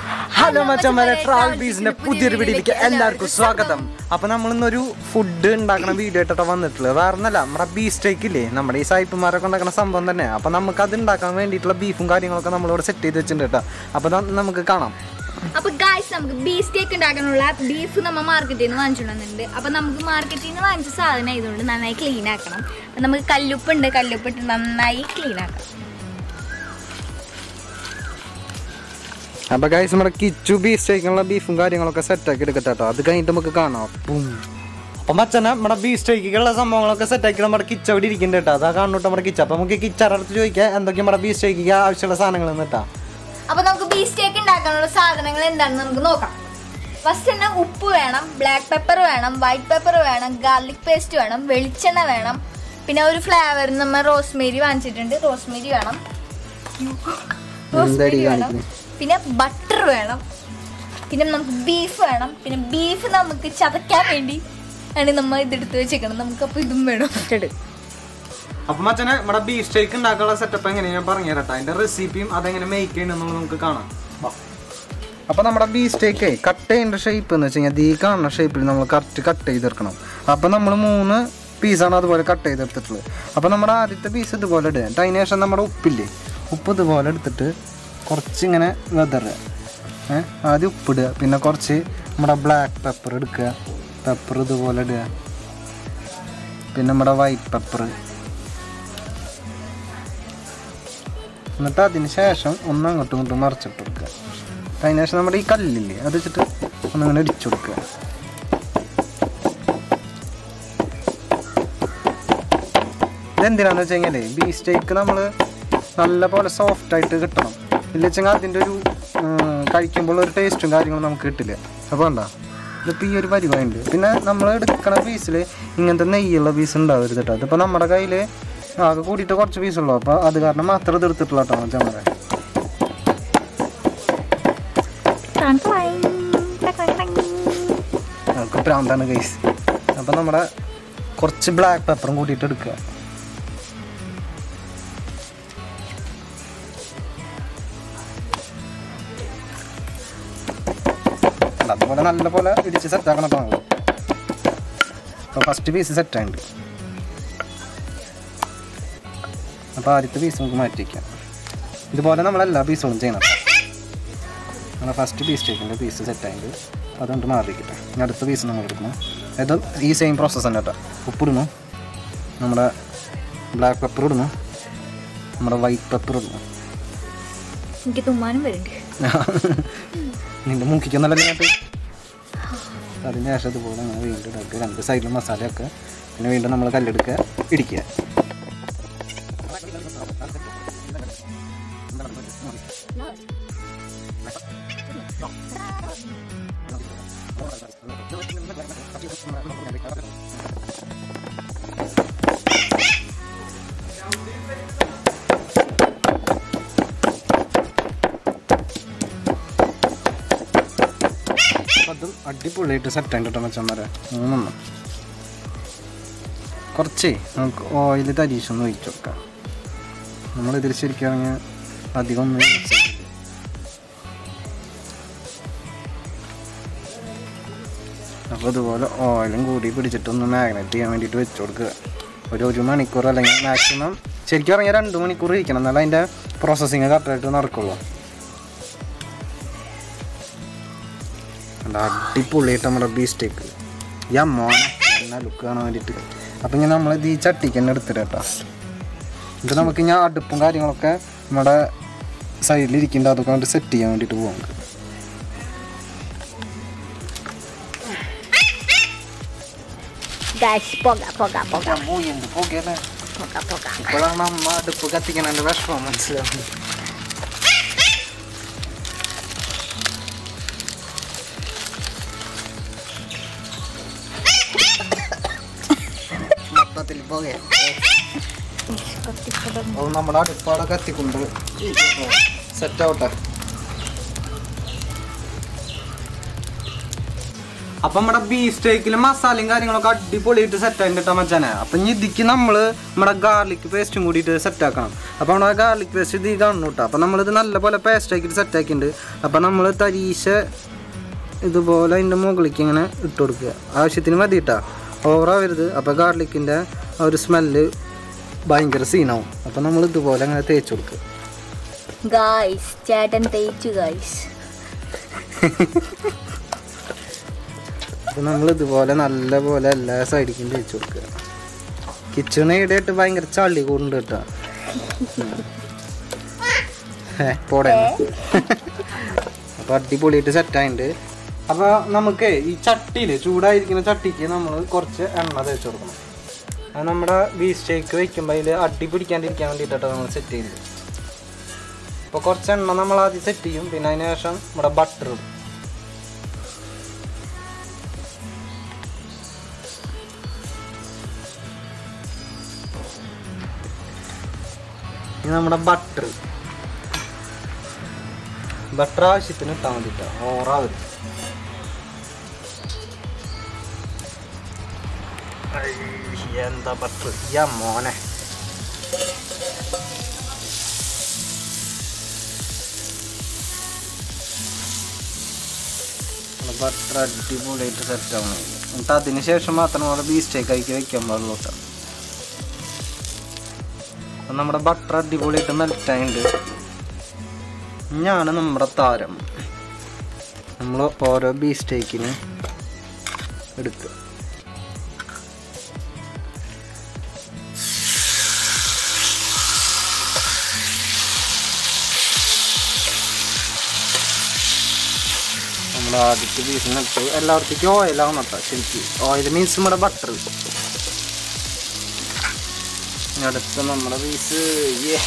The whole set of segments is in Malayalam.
ഹലോ മച്ചന്മാരെ ട്രാവൽ ബീസിന്റെ പുതിയൊരു വീഡിയോയിലേക്ക് എല്ലാവർക്കും സ്വാഗതം അപ്പൊ നമ്മൾ ഇന്നൊരു ഫുഡ് ഉണ്ടാക്കുന്ന വീഡിയോ ആയിട്ടോ വന്നിട്ടുള്ളത് വേറെ ഒന്നല്ല നമ്മുടെ ബീഫ് സ്റ്റേക്ക് ഇല്ലേ നമ്മുടെ ഈ സായിപ്പുമാരൊക്കെ ഉണ്ടാക്കുന്ന സംഭവം തന്നെ അപ്പൊ നമുക്ക് അത് ഉണ്ടാക്കാൻ വേണ്ടിയിട്ടുള്ള ബീഫും കാര്യങ്ങളൊക്കെ നമ്മളിവിടെ സെറ്റ് ചെയ്ത് വെച്ചിട്ടുണ്ട് കേട്ടോ അപ്പൊ ദാ നമുക്ക് കാണാം അപ്പൊ ഗായ്സ് നമുക്ക് ബീഫ് കേക്ക് ഉണ്ടാക്കാനുള്ള ബീഫ് നമ്മ മാർക്കറ്റിൽ നിന്ന് വാങ്ങിച്ചിട്ടുണ്ടെന്നുണ്ട് അപ്പൊ നമുക്ക് മാർക്കറ്റിൽ നിന്ന് വാങ്ങിച്ച സാധനം ആയതുകൊണ്ട് നന്നായി ക്ലീൻ ആക്കണം അപ്പൊ നമുക്ക് കല്ലുപ്പുണ്ട് കല്ലുപ്പിട്ട് നന്നായി ക്ലീൻ ആക്കണം അപ്പൊ ഗൈസ് നമ്മുടെ കിച്ചു ബീഫ് സ്റ്റേക്കിനുള്ള ബീഫും കാര്യങ്ങളൊക്കെ സെറ്റ് ആക്കി എടുക്കട്ടെ കേട്ടോ അത് കഴിഞ്ഞിട്ട് നമുക്ക് കാണാം ബും. അപ്പൊ മച്ചനെ നമ്മുടെ ബീഫ് സ്റ്റേക്കുള്ള സംഭവങ്ങളൊക്കെ സെറ്റ് ആക്കി നമ്മുടെ കിച്ച അവിടെ ഇരിക്കുന്നുണ്ട് കേട്ടോ അതാ കാണുന്നു നമ്മുടെ കിച്ച അപ്പൊ നമുക്ക് കിച്ചറ അടുത്ത് ചോദിക്കാം എന്തൊക്കെയാ നമ്മുടെ ബീഫ് സ്റ്റേക്കിക്ക് ആവശ്യമുള്ള സാധനങ്ങൾ എന്നിട്ടാ അപ്പൊ നമുക്ക് ബീഫ് സ്റ്റേക്ക് ഉണ്ടാക്കാനുള്ള സാധനങ്ങൾ എന്താണെന്ന് നമുക്ക് നോക്കാം ഫസ്റ്റ് തന്നെ ഉപ്പ് വേണം ബ്ലാക്ക് പെപ്പർ വേണം വൈറ്റ് പെപ്പർ വേണം ഗാർലിക് പേസ്റ്റ് വേണം വെളിച്ചെണ്ണ വേണം പിന്നെ ഒരു ഫ്ലേവറിന് നമ്മൾ റോസ്മേരി വാങ്ങിച്ചിട്ടുണ്ട് റോസ്മേരി വേണം റോസ്മേരി വേണം പിന്നെ ബട്ടർ വേണം പിന്നെ നമുക്ക് ബീഫ് വേണം പിന്നെ ബീഫ് നമുക്ക് ചതയ്ക്കാൻ വേണ്ടി ആണ് നമ്മൾ ഇതെടുത്ത് വെച്ചേക്കണം നമുക്ക് അപ്പോൾ ഇതും വേണം അപ്പൊ മച്ചനെ നമ്മുടെ ബീഫ് സ്റ്റേക്ക് ഉണ്ടാക്കാനുള്ള സെറ്റപ്പ് എങ്ങനെയാ ഞാൻ പറഞ്ഞു തരട്ടെ അതിന്റെ റെസിപ്പിയും അതെങ്ങനെ മേക്ക് ചെയ്യണമെന്നുള്ളത് നമുക്ക് കാണാം അപ്പൊ നമ്മുടെ ബീഫ് സ്റ്റേക്ക് കട്ട് ചെയ്യേണ്ട ഷേപ്പ് എന്ന് വെച്ച് കഴിഞ്ഞാൽ ഈ കാണുന്ന ഷേപ്പിൽ നമ്മൾ കറക്റ്റ് കട്ട് ചെയ്തെടുക്കണം അപ്പൊ നമ്മൾ മൂന്ന് പീസാണ് അതുപോലെ കട്ട് ചെയ്തെടുത്തിട്ടുള്ളത് അപ്പൊ നമ്മുടെ ആദ്യത്തെ പീസ് ഇതുപോലെ ഇടുക എന്നിട്ട് അതിന് ശേഷം നമ്മുടെ ഉപ്പില്ലേ ഉപ്പ് ഇതുപോലെ എടുത്തിട്ട് കുറച്ച് ഇങ്ങനെ വെതറുക ഏഹ് ആദ്യം ഉപ്പിടുക പിന്നെ കുറച്ച് നമ്മുടെ ബ്ലാക്ക് പെപ്പർ എടുക്കുക പെപ്പർ ഇതുപോലെ ഇടുക പിന്നെ നമ്മുടെ വൈറ്റ് പെപ്പർ എന്നിട്ട് അതിന് ശേഷം ഒന്ന് അങ്ങോട്ടും ഇങ്ങോട്ടും മറിച്ചിട്ട് കൊടുക്കുക അതിന് ശേഷം നമ്മുടെ ഈ കല്ലില്ലേ അത് വെച്ചിട്ട് ഒന്നിങ്ങനെ ഇടിച്ചു കൊടുക്കുക ഇതെന്തിനാന്ന് വെച്ച് കഴിഞ്ഞാലേ ബീഫ് സ്റ്റേക്ക് നമ്മൾ നല്ല പോലെ സോഫ്റ്റ് ആയിട്ട് കിട്ടണം ഇല്ല വെച്ചെങ്കിൽ അതിൻ്റെ ഒരു ഉം, കഴിക്കുമ്പോൾ ഒരു ടേസ്റ്റും കാര്യങ്ങളും നമുക്ക് കിട്ടില്ല അപ്പോൾ എന്താ ഇതിപ്പോൾ ഈ ഒരു പരിപാടിയുണ്ട് പിന്നെ നമ്മൾ എടുക്കണ പീസിൽ ഇങ്ങനത്തെ നെയ്യുള്ള പീസ് ഉണ്ടാവരുത് കേട്ടോ അതിപ്പോൾ നമ്മുടെ കയ്യിൽ ആകെ കൂടിയിട്ട് കുറച്ച് പീസുള്ളൂ അപ്പോൾ അത് കാരണം മാത്രം ഇത് എടുത്തിട്ടുള്ള കേട്ടോ ചമ്മരെ നമുക്ക് പ്രാന്താണ് ഗൈസ് അപ്പം നമ്മുടെ കുറച്ച് ബ്ലാക്ക് പെപ്പറും കൂട്ടിയിട്ട് എടുക്കുക അല്ല, അതുപോലെ നല്ല പോലെ ഇടിച്ച് സെറ്റ് ആക്കണം കേട്ടോ നമ്മൾ അപ്പോൾ ഫസ്റ്റ് പീസ് സെറ്റ് ആയിട്ടുണ്ട് അപ്പോൾ ആദ്യത്തെ പീസ് നമുക്ക് മാറ്റി വയ്ക്കാം ഇതുപോലെ നമ്മളെല്ലാ പീസുകളും ചെയ്യണം നമ്മുടെ ഫസ്റ്റ് പീസ് സ്റ്റേക്കിൻ്റെ പീസ് സെറ്റ് ആയിട്ട് അതുകൊണ്ട് മാറിയിരിക്കട്ടെ ഇനി അടുത്ത പീസ് നമ്മൾ എടുക്കണം ഇത് ഈ സെയിം പ്രോസസ്സ് തന്നെ കേട്ടോ ഉപ്പിടുന്നു നമ്മുടെ ബ്ലാക്ക് പെപ്പർ ഇടുന്നു നമ്മുടെ വൈറ്റ് പെപ്പർ ഇടുന്നു എനിക്ക് തുമ്മാനും വരുന്നുണ്ട് നിന്റെ മൂക്കിക്കൊന്നല്ല കേട്ട് അതിന് ശേഷം ഇതുപോലെ അങ്ങനെ വീണ്ടും ഇടുക രണ്ട് സൈഡിലും മസാലയൊക്കെ പിന്നെ വീണ്ടും നമ്മൾ കല്ലെടുക്കുക ഇടിക്കുക അപ്പം അതും അടിപൊളിയായിട്ട് സെറ്റ് ആയിട്ട് കേട്ടോ മച്ചന്മാരെ മൂന്നെണ്ണം കുറച്ചേ നമുക്ക് ഓയിൽ തരീശൊന്ന് ഒഴിച്ചു കൊടുക്കാം നമ്മളിതിൽ ശരിക്കും അധികം ഒന്നും use ചെയ്യില്ല. അപ്പോൾ ഇതുപോലെ ഓയിലും കൂടി പിടിച്ചിട്ടൊന്ന് മാഗ്നറ്റ് ചെയ്യാൻ വേണ്ടിയിട്ട് വെച്ച് കൊടുക്കുക ഒരു ഒരു മണിക്കൂർ അല്ലെങ്കിൽ മാക്സിമം ശരിക്കും പറഞ്ഞാൽ രണ്ട് മണിക്കൂർ ഇരിക്കണം എന്നാലും അതിൻ്റെ പ്രോസസ്സിങ് കറക്റ്റായിട്ട് നടക്കുള്ളൂ നല്ല അടിപൊളിയായിട്ട് നമ്മുടെ ബീഫ് സ്റ്റേക്ക് ഈ മോനെ എന്നാ ലുക്ക് കാണാൻ വേണ്ടിയിട്ട് അപ്പം ഇങ്ങനെ നമ്മൾ ഇത് ഈ ചട്ടിക്ക് തന്നെ എടുത്തിട്ട് കേട്ടോ ഇത് നമുക്ക് ഞാൻ അടുപ്പും കാര്യങ്ങളൊക്കെ നമ്മുടെ സൈഡിലിരിക്കേണ്ട അതൊക്കെ കൊണ്ട് സെറ്റ് ചെയ്യാൻ വേണ്ടിയിട്ട് പോകാം നമുക്ക് ഗായ്സ് പോക പോക പോക എന്ത് പോകല്ലേ പോക പോക ഇപ്പോഴാണ് അമ്മ അടുപ്പ് കത്തിക്കണതിൻ്റെ വിഷമം മനസ്സിലാവുന്നത് മൊത്തത്തിൽ പോകെ അത് നമ്മുടെ അടുപ്പാടെ കത്തിക്കൊണ്ട് സെറ്റ് ആവട്ടെ അപ്പൊ നമ്മുടെ ബീഫ് സ്റ്റേക്കിൽ മസാലയും കാര്യങ്ങളൊക്കെ അടിപൊളിയായിട്ട് സെറ്റ് ആയിട്ട് മച്ചാനെ അപ്പൊ ഇനി ഇതിക്ക് നമ്മള് നമ്മുടെ ഗാർലിക് പേസ്റ്റും കൂടിയിട്ട് സെറ്റ് ആക്കണം അപ്പൊ നമ്മുടെ ഗാർലിക് പേസ്റ്റ് ഇത് കാണുന്നു കേട്ടോ അപ്പൊ നമ്മളിത് നല്ലപോലെ പേസ്റ്റ് ആക്കിയിട്ട് സെറ്റ് ആക്കിയിട്ടുണ്ട് അപ്പൊ നമ്മൾ തരീശ ഇതുപോലെ അതിൻ്റെ മുകളിലേക്ക് ഇങ്ങനെ ഇട്ട് കൊടുക്കുക ആവശ്യത്തിന് മതി കേട്ടോ ഓവറാവരുത് അപ്പോൾ ഗാർലിക്കിൻ്റെ ആ ഒരു സ്മെല്ല് ഭയങ്കര സീനാവും അപ്പോൾ നമ്മൾ ഇതുപോലെ അങ്ങനെ തേച്ച് കൊടുക്കുക ഗായ്സ് ചേട്ടൻ തേച്ചു ഗായ്സ് അപ്പോൾ നമ്മൾ ഇതുപോലെ നല്ല പോലെ എല്ലാ സൈഡിലേക്കും തേച്ച് കൊടുക്കുക കിച്ചൺ ഇടയിട്ട് ഭയങ്കര ചളി കൊണ്ട് കേട്ടോ ഏ പോടെ അപ്പോൾ അടിപൊളിയായിട്ട് സെറ്റായിട്ടുണ്ട് അപ്പോൾ നമുക്ക് ഈ ചട്ടിയിൽ ചൂടായിരിക്കുന്ന ചട്ടിക്ക് നമ്മൾ കുറച്ച് എണ്ണ തേച്ച് കൊടുക്കണം അത് നമ്മുടെ ബീഫ് സ്റ്റേക്ക് വെക്കുമ്പോൾ അതിൽ അടി പിടിക്കാണ്ടിരിക്കാൻ വേണ്ടിയിട്ടാണ് നമ്മൾ സെറ്റ് ചെയ്യുന്നത് അപ്പോൾ കുറച്ച് എണ്ണ നമ്മൾ ആദ്യം സെറ്റ് ചെയ്യും പിന്നെ അതിന് ശേഷം നമ്മുടെ ബട്ടർ ഇടും ഇനി നമ്മുടെ ബട്ടർ ബട്ടർ ആവശ്യത്തിന് ഇട്ടാൽ മതി കേട്ടോ ഓറാവരുത് ഐ, എന്താ ബട്ടർ യാ മോനെ ബട്ടർ അടിപൊളിയായിട്ട് സെറ്റ് ആവണം എന്നിട്ട് അതിന് ശേഷം മാത്രം നമ്മുടെ ബീഫ് സ്റ്റേക്ക് ആക്കി വെക്കാൻ പാടുള്ളൂ കേട്ടോ അപ്പം നമ്മുടെ ബട്ടർ അടിപൊളിയായിട്ട് മെൽറ്റായിട്ടുണ്ട് ഞാണ് നമ്മുടെ താരം നമ്മൾ ഓരോ ബീഫ് സ്റ്റേക്കിന് എടുക്കുക നമ്മൾ ആദ്യത്തെ ബീഫിനിട്ട് എല്ലാവർക്കും ഓയിലാവും കേട്ടോ ശരിക്കും ഓയിൽ മീൻസ് നമ്മുടെ ബട്ടർ അടുത്ത നമ്മുടെ പീസ് ഏ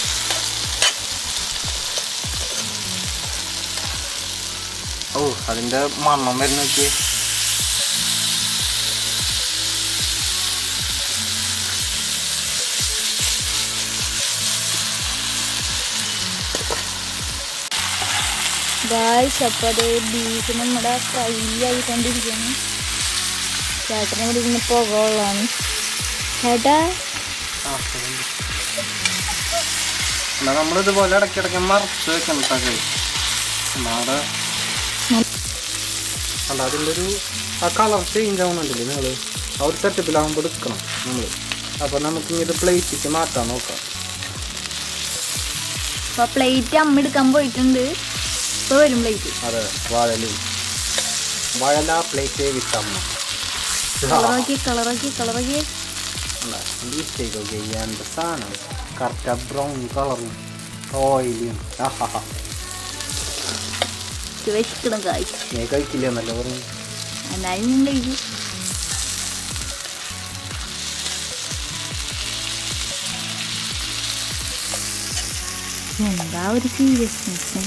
ഓ അതിന്റെ മണം വരുന്ന നോക്കിയേ ഗായ്സ് അപ്പോൾ അത് ബീഫ് നമ്മുടെ ഫ്രൈ ആയിക്കൊണ്ടിരിക്കുകയാണ് ചേട്ടനെ ഇവിടെ ഇരുന്ന് പുകയുള്ളതാണ് ചേട്ടാ എന്നാ നമ്മളിതുപോലെ ഇടയ്ക്കിടയ്ക്ക് മറച്ച് വെക്കണം കേട്ടോ നമ്മുടെ അല്ല അതിൻ്റെ ഒരു ആ കളർ ചേഞ്ച് ആവുന്നുണ്ടല്ലേ നിങ്ങൾ ആ ഒരു സെറ്റപ്പിലാകുമ്പോൾ എടുക്കണം നമ്മൾ അപ്പോൾ നമുക്ക് ഇനി ഇത് പ്ലേറ്റിക്ക് മാറ്റാൻ നോക്കാം അപ്പോൾ പ്ലേറ്റ് അമ്മ എടുക്കാൻ പോയിട്ടുണ്ട് ഇപ്പോൾ വരും പ്ലേറ്റ് അതെ വാഴലും വാഴല പ്ലേറ്റ് വിത്തമ്മ കളറാക്കി കളറാക്കി കളറാക്കി സ്റ്റേക്ക് ഒക്കെ എന്ത് സാധനം കറക്റ്റ് ബ്രൗൺ കളറും ഓയിലും ആഹാ വെച്ചിക്കണം ഗായ്സ് നീ കഴിക്കില്ല എന്നല്ലേ പറഞ്ഞു എന്നാലും ഞാൻ കഴിക്കും എന്താ ഒരു സീരിയസ്നെസ്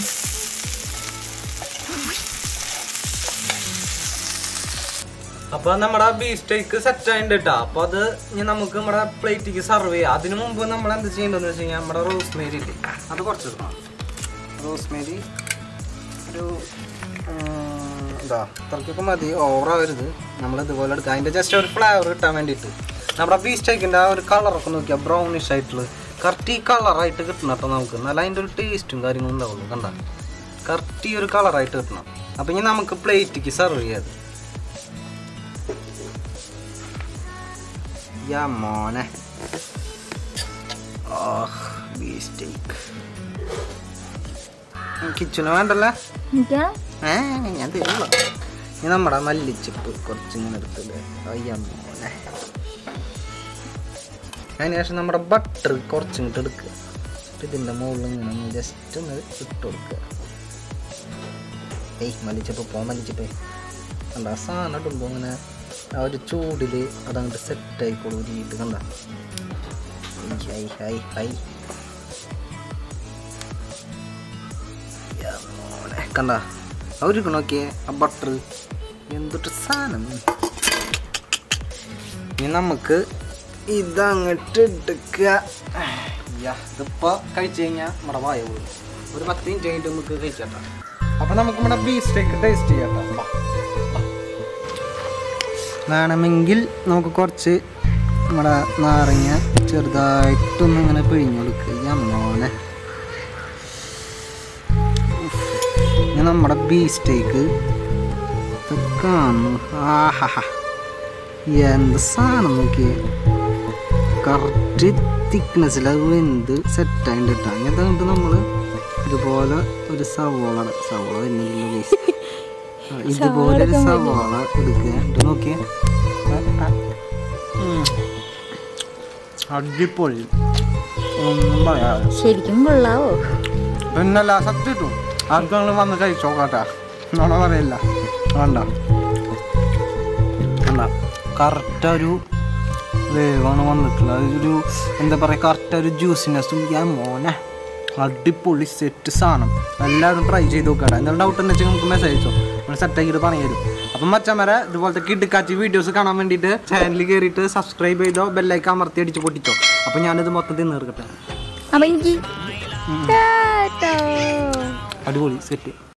അപ്പൊ നമ്മുടെ ബീഫ് സ്റ്റേക്ക് സെറ്റ് ആയിട്ടുണ്ട് കേട്ടോ അപ്പൊ അത് ഇനി നമുക്ക് നമ്മുടെ പ്ലേറ്റിക്ക് സർവ് ചെയ്യാം അതിനു മുമ്പ് നമ്മൾ എന്ത് ചെയ്യേണ്ടതെന്ന് വെച്ച് കഴിഞ്ഞാൽ നമ്മുടെ റോസ്മേരി ഇല്ലേ അത് കുറച്ച് എടുക്കണം റോസ്മേരി ഒരു ഉം, എന്താ ഇത്രയ്ക്കൊക്കെ മതി ഓവറാവരുത് നമ്മൾ ഇതുപോലെ എടുക്കുക അതിൻ്റെ ജസ്റ്റ് ഒരു ഫ്ലേവർ കിട്ടാൻ വേണ്ടിയിട്ട് നമ്മുടെ ബീഫ് സ്റ്റേക്കിൻ്റെ ആ ഒരു കളറൊക്കെ നോക്കിയാൽ ബ്രൗണിഷ് ആയിട്ടുള്ള കറക്റ്റ് ഈ കളറായിട്ട് കിട്ടണം കേട്ടോ നമുക്ക് നല്ല അതിൻ്റെ ഒരു ടേസ്റ്റും കാര്യങ്ങളും ഉണ്ടാവുള്ളൂ കണ്ട കറക്റ്റ് ഈ ഒരു കളറായിട്ട് കിട്ടണം അപ്പം ഇനി നമുക്ക് പ്ലേറ്റിക്ക് സെർവ് ചെയ്യാത് യാ മോനെ ബീഫ് സ്റ്റേക്ക് കിച്ചന് വേണ്ടല്ലേ എനിക്ക് ഏ ഞാൻ തരില്ല ഇനി നമ്മുടെ മല്ലിച്ചിപ്പ് കുറച്ചിങ്ങനെ എടുത്തില്ല അയ്യ മോനെ അതിന് ശേഷം നമ്മുടെ ബട്ടർ കുറച്ചിങ്ങോട്ട് എടുക്കുക എന്നിട്ട് ഇതിൻ്റെ മുകളിൽ ഇങ്ങനെ ഒന്ന് ജസ്റ്റ് ഒന്ന് ഇട്ട് കൊടുക്കുക ഏയ് മല്ലിച്ചപ്പ് പോ മല്ലിച്ചപ്പേ കണ്ട ആ സാധനം ഇടുമ്പോൾ ഇങ്ങനെ ആ ഒരു ചൂടിൽ അതങ്ങോട്ട് സെറ്റ് ആയിക്കോളൂ ഉരുകിയിട്ട് കണ്ട ഹൈ ഹൈ ഹൈ മോനെ കണ്ട അവർക്ക് നോക്കിയേ ആ ബട്ടർ എന്തൊട്ട് സാധനം ഇനി നമുക്ക് ഇതങ്ങോട്ട് എടുക്കുക യ്യ, ഇതിപ്പോ കഴിച്ചു കഴിഞ്ഞാൽ നമ്മുടെ വായ പോകും ഒരു പത്ത് മിനിറ്റ് കഴിഞ്ഞിട്ട് നമുക്ക് കഴിച്ചാട്ടോ അപ്പൊ നമുക്ക് നമ്മുടെ ബീഫ് സ്റ്റേക്ക് ടേസ്റ്റ് ചെയ്യാട്ടോ ബാ, ബാ. വേണമെങ്കിൽ നമുക്ക് കുറച്ച് നമ്മുടെ നാരങ്ങ ചെറുതായിട്ടൊന്ന് ഇങ്ങനെ പിഴിഞ്ഞു കൊടുക്കുക ഈ അമ്മോനെ ഉഫ്. ഇനി നമ്മുടെ ബീസ്റ്റേക്ക് കാണുന്നു ആഹാ എന്ത് സാധനം നോക്കിയേ കറക്റ്റ് തിക്നെസ്സിൽ അത് വെന്ത് സെറ്റായിട്ട് ഇട്ടാ അങ്ങനത്തെ കണ്ടിട്ട് നമ്മൾ ഇതുപോലെ ഒരു സവോള സവോള വരുന്നില്ല guys. ആ, ഇതുപോലെ ഒരു സവോള എടുക്കുക എന്നിട്ട് നോക്കിയേ ആ, ആ. ഉം. അടിപൊളി ഒന്നും പറയാതെ ശരിക്കും കൊള്ളാവോ പിന്നല്ല സത്യം കിട്ടും ആർക്കും വന്ന് കഴിച്ചോക്കാട്ടാ നോണ പറയില്ല വേണ്ട വേണ്ട കറക്റ്റ് ഒരു വേവാണ് വന്നിട്ടുള്ളത് ഒരു എന്താ പറയുക കറക്റ്റ് ഒരു ജ്യൂസിനെസ്സും ഞാൻ മോനെ അടിപൊളി സെറ്റ് സാധനം എല്ലാവരും ട്രൈ ചെയ്ത് നോക്കട്ടെ എന്തെങ്കിലും ഡൗട്ട് ഉണ്ടെന്ന് വെച്ചാൽ നമുക്ക് മെസ്സേജ് അയച്ചോ നമ്മൾ സെറ്റാക്കിയിട്ട് പറഞ്ഞു തരും അപ്പം മച്ചമ്മരെ ഇതുപോലത്തെ കിടുക്കാച്ചി വീഡിയോസ് കാണാൻ വേണ്ടിയിട്ട് ചാനലിൽ കയറിയിട്ട് സബ്സ്ക്രൈബ് ചെയ്തോ ബെല്ലൈക്ക് അമർത്തി അടിച്ച് പൊട്ടിച്ചോ അപ്പം ഞാനിത് മൊത്തത്തിൽ തീർക്കട്ടെ അപ്പൊ എനിക്ക് അടിപൊളി സെറ്റ്